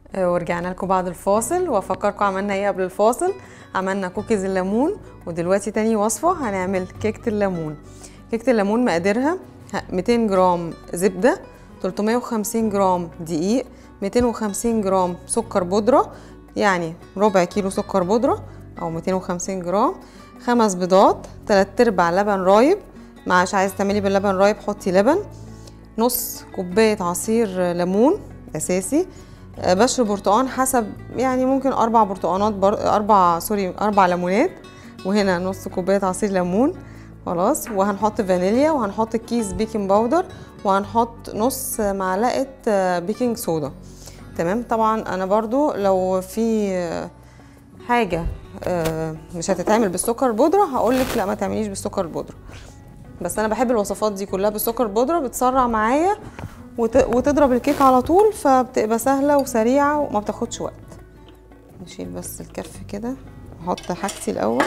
آه، ورجعنا لكم بعد الفاصل وافكركم عملنا ايه قبل الفاصل عملنا كوكيز الليمون ودلوقتي تاني وصفه هنعمل كيكه الليمون كيكه الليمون مقاديرها ه- 200 جرام زبده 350 جرام دقيق 250 جرام سكر بودره يعني ربع كيلو سكر بودره او 250 جرام خمس بيضات تلات ارباع لبن رايب معش عايز تعملي باللبن رايب حطي لبن نص كوباية عصير ليمون أساسي آه، بشر برتقان حسب يعني ممكن أربع برتقانات بر... أربع سوري أربع ليمونات وهنا نص كوباية عصير ليمون خلاص وهنحط فانيليا وهنحط كيس بيكنج باودر وهنحط نص معلقة آه، بيكنج صودا تمام طبعا أنا برضو لو في آه، حاجة آه، مش هتتعمل بالسكر بودرة هقولك لا ما تعمليش بالسكر البودرة بس انا بحب الوصفات دي كلها بالسكر بودره بتسرع معايا وت... وتضرب الكيك على طول فبتبقى سهله وسريعه وما بتاخدش وقت نشيل بس الكف كده احط حاجتي الاول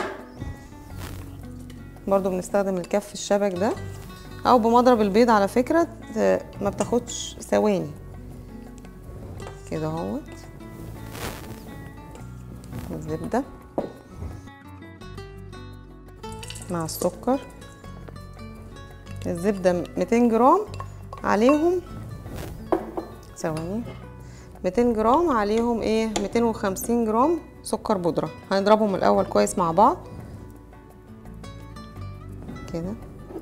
برضو بنستخدم الكف الشبك ده او بمضرب البيض على فكره ت- ما بتاخدش ثواني كده اهوت الزبده مع السكر الزبدة 200 جرام عليهم ثواني 200 جرام عليهم ايه 250 جرام سكر بودرة هنضربهم الأول كويس مع بعض كده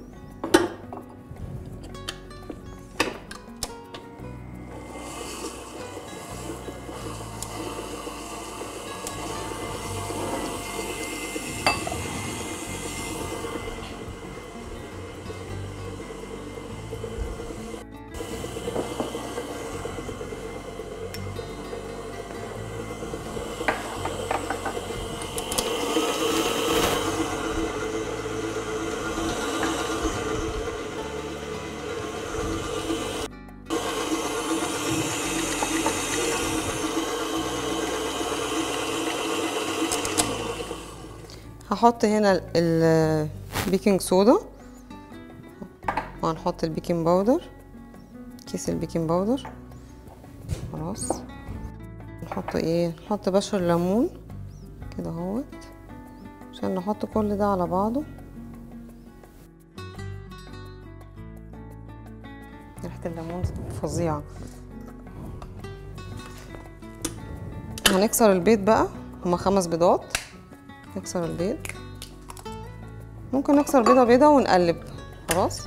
هحط هنا ال- ال- البيكنج صودا وهنحط البيكنج باودر كيس البيكنج باودر خلاص نحط ايه نحط بشر ليمون كده اهوت عشان نحط كل ده على بعضه ريحة الليمون فظيعة هنكسر البيض بقى هما خمس بيضات نكسر البيض ممكن نكسر بيضة بيضة ونقلب خلاص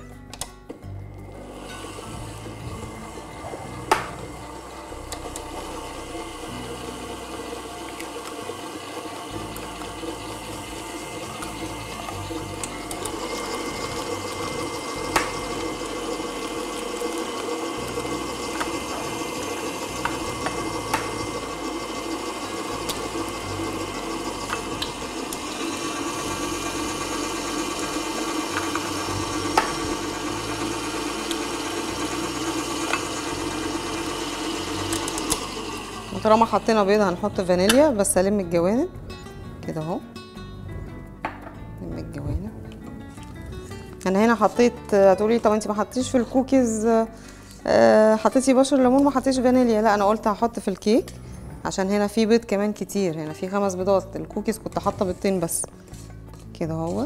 وطالما حطينا بيض هنحط فانيليا بس الم الجوانب كده اهو الم الجوانب انا هنا حطيت هتقولي طب انت ما حطيتيش في الكوكيز آه، حطيتي بشر ليمون ما حطيتيش فانيليا لا انا قلت هحط في الكيك عشان هنا في بيض كمان كتير هنا في خمس بيضات الكوكيز كنت حاطه بيضتين بس كده اهوت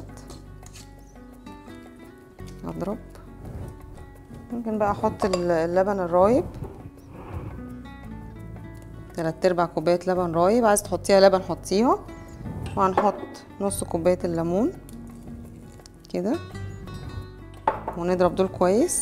اضرب ممكن بقى احط ال- اللبن الرايب تلات ارباع كوباية لبن رايب عايز تحطيها لبن حطيها وهنحط نص كوباية الليمون كده ونضرب دول كويس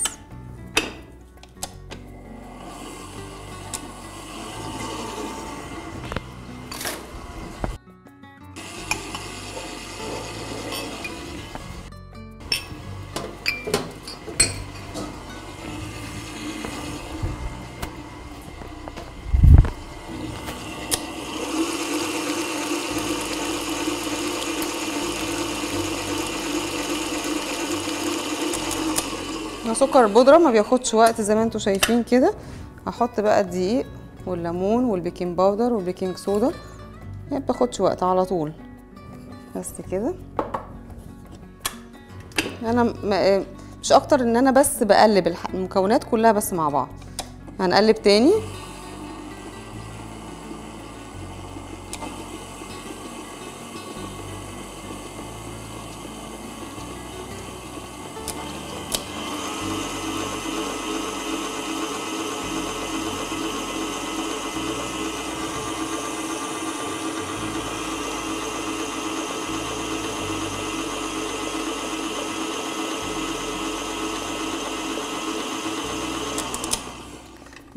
سكر البودرة ما بياخدش وقت زي ما انتوا شايفين كده هحط بقى الدقيق والليمون والبيكنج باودر والبيكنج صودا ما بتاخدش وقت على طول بس كده انا م- مش اكتر ان انا بس بقلب الح- المكونات كلها بس مع بعض هنقلب تاني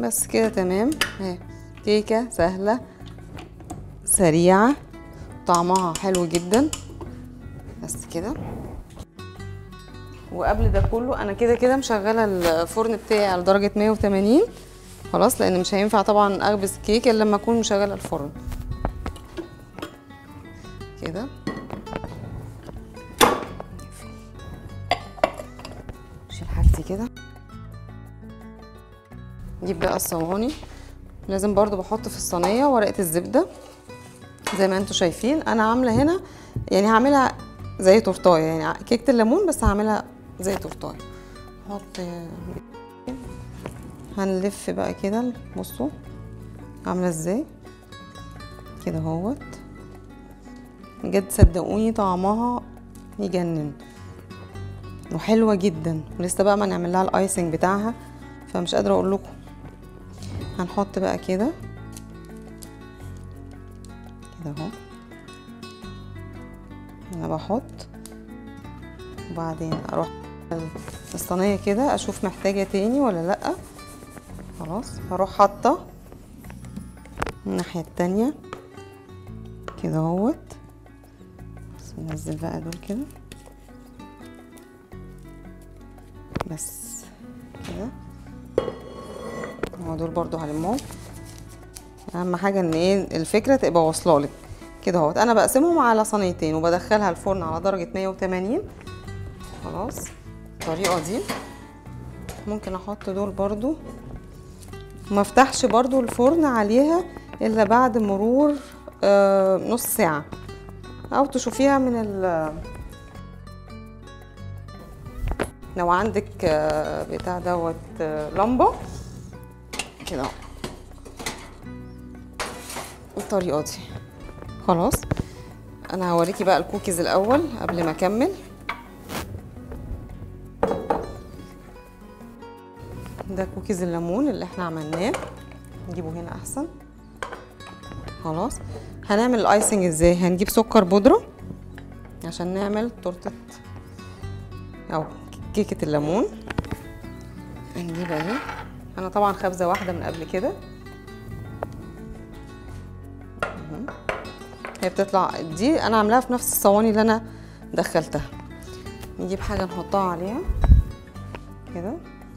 بس كده تمام اهي كيكه سهله سريعه طعمها حلو جدا بس كده وقبل ده كله انا كده كده مشغله الفرن بتاعي على درجه 180 خلاص لان مش هينفع طبعا اخبز كيك الا لما اكون مشغله الفرن كده شيل حاجتي كده نجيب بقى الصواني لازم برضو بحط في الصينيه ورقه الزبده زي ما انتم شايفين انا عامله هنا يعني هعملها زي تورتايه يعني كيكه الليمون بس هعملها زي تورتايه احط هنلف بقى كده بصوا عامله ازاي كده اهوت بجد صدقوني طعمها يجنن وحلوه جدا ولسه بقى ما نعمل لها الايسنج بتاعها فمش قادره اقول لكم هنحط بقى كده كده اهو انا بحط وبعدين اروح الصينيه كده اشوف محتاجه تاني ولا لا خلاص هروح حاطه الناحيه التانية كده اهوت بس ننزل بقى دول كده بس كده هو دول برضو هلمهم اهم حاجه ان ايه الفكره تبقى واصله لك كده اهوت انا بقسمهم على صينيتين وبدخلها الفرن على درجه 180 خلاص الطريقه دي ممكن احط دول برضو ما افتحش برضو الفرن عليها الا بعد مرور آه نص ساعه او تشوفيها من ال لو عندك آه بتاع دوت آه لمبه كده اهو الطريقه دي خلاص انا هوريكي بقى الكوكيز الاول قبل ما اكمل ده كوكيز الليمون اللي احنا عملناه نجيبه هنا احسن خلاص هنعمل الايسنج ازاي هنجيب سكر بودره عشان نعمل تورته او كيكه الليمون هنجيب اهي انا طبعا خبزه واحده من قبل كده هي بتطلع دي انا عاملاها في نفس الصواني اللي انا دخلتها نجيب حاجه نحطها عليها كده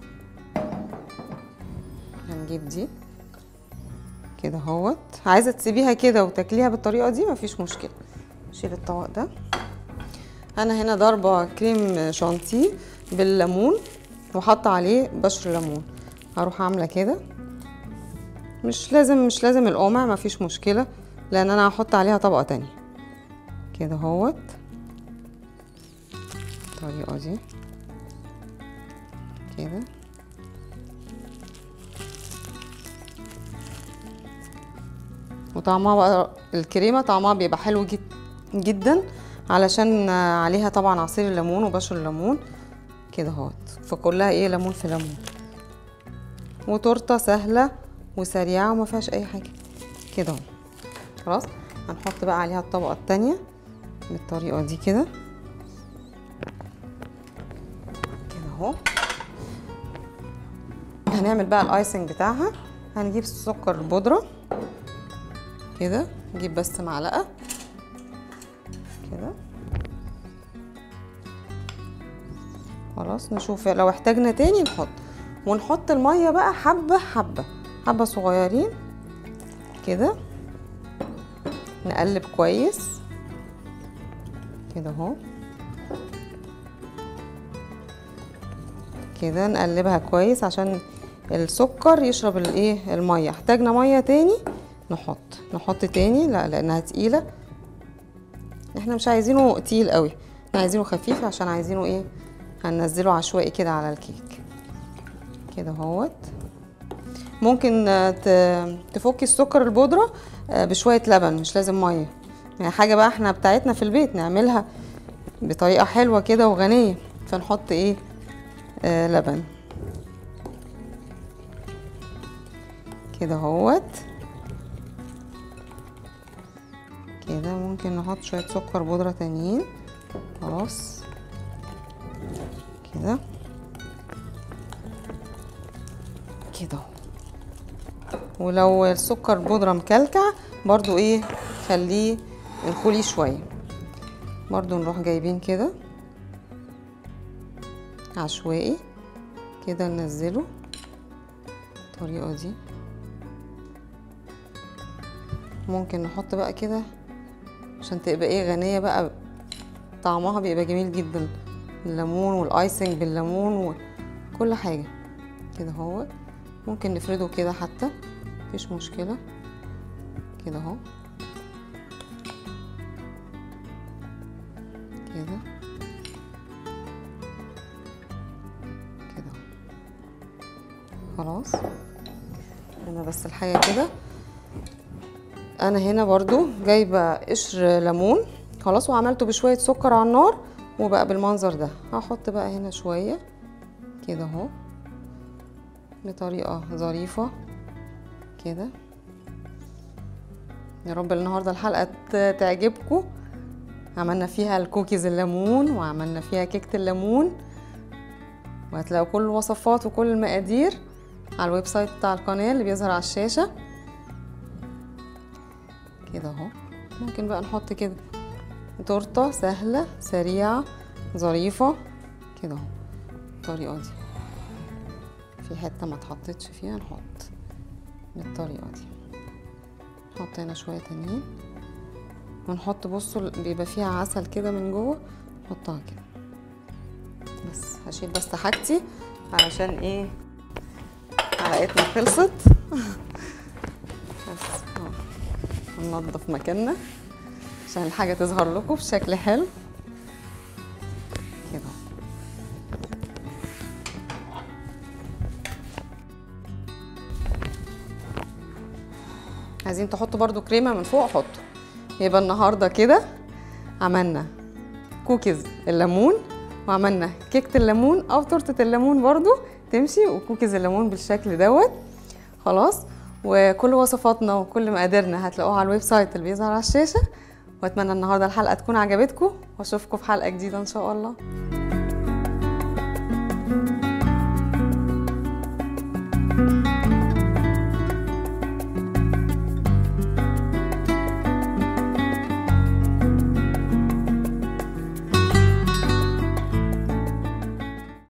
هنجيب دي كده اهوت عايزه تسيبيها كده وتاكليها بالطريقه دي مفيش مشكله شيل الطبق ده انا هنا ضاربه كريم شانتيه بالليمون وحاطه عليه بشر ليمون هروح عامله كده مش لازم مش لازم القمع مفيش مشكله لان انا هحط عليها طبقه تانية كده اهوت الطريقه دي كده وطعمها بقى الكريمه طعمها بيبقى حلو جد جدا علشان عليها طبعا عصير الليمون وبشر الليمون كده اهوت فكلها ايه ليمون في ليمون وتورته سهله وسريعه وما فيهاش اي حاجه كده اهو خلاص هنحط بقى عليها الطبقه التانية بالطريقه دي كده كده اهو هنعمل بقى الايسنج بتاعها هنجيب سكر بودره كده نجيب بس معلقه كده خلاص نشوف لو احتاجنا تاني نحط ونحط الميه بقى حبه حبه حبه صغيرين كده نقلب كويس كده اهو كده نقلبها كويس عشان السكر يشرب الايه الميه احتاجنا ميه تاني نحط نحط تاني لا لانها تقيله احنا مش عايزينه تقيل قوي احنا عايزينه خفيف عشان عايزينه ايه هننزله عشوائي كده على الكيك كده اهوت ممكن تفكي السكر البودره بشويه لبن مش لازم ميه يعني حاجه بقى احنا بتاعتنا في البيت نعملها بطريقه حلوه كده وغنيه فنحط ايه آه لبن كده اهوت كده ممكن نحط شويه سكر بودره تانيين خلاص كده كده اهو ولو السكر بودرة مكلكع برضو ايه خليه انخلي شوية برضو نروح جايبين كده عشوائي كده ننزله الطريقة دي ممكن نحط بقى كده عشان تبقى ايه غنية بقى طعمها بيبقى جميل جدا الليمون والايسنج بالليمون وكل حاجة كده هو ممكن نفرده كده حتى مفيش مشكلة كده اهو كده كده خلاص هنا بس الحاجة كده انا هنا برضو جايبة قشر ليمون خلاص وعملته بشوية سكر على النار وبقى بالمنظر ده هحط بقى هنا شوية كده اهو بطريقة ظريفة كده يا رب النهاردة الحلقة ت- تعجبكم عملنا فيها الكوكيز الليمون وعملنا فيها كيكة الليمون وهتلاقوا كل الوصفات وكل المقادير على الويب سايت بتاع القناة اللي بيظهر على الشاشة كده اهو ممكن بقى نحط كده تورتة سهلة سريعة ظريفة كده اهو الطريقة دي في حتة ما اتحطتش فيها نحط بالطريقة دي نحط هنا شوية تانيين ونحط بصوا بيبقى فيها عسل كده من جوه نحطها كده بس هشيل بس حاجتي علشان ايه حلقتنا خلصت بس اهو ننضف مكاننا عشان الحاجة تظهر لكم بشكل حلو كده عايزين تحطوا برضو كريمة من فوق حطوا يبقى النهاردة كده عملنا كوكيز الليمون وعملنا كيكة الليمون أو تورتة الليمون برضو تمشي وكوكيز الليمون بالشكل دوت خلاص وكل وصفاتنا وكل مقاديرنا هتلاقوها على الويب سايت اللي بيظهر على الشاشة واتمنى النهارده الحلقة تكون عجبتكم واشوفكم في حلقة جديدة ان شاء الله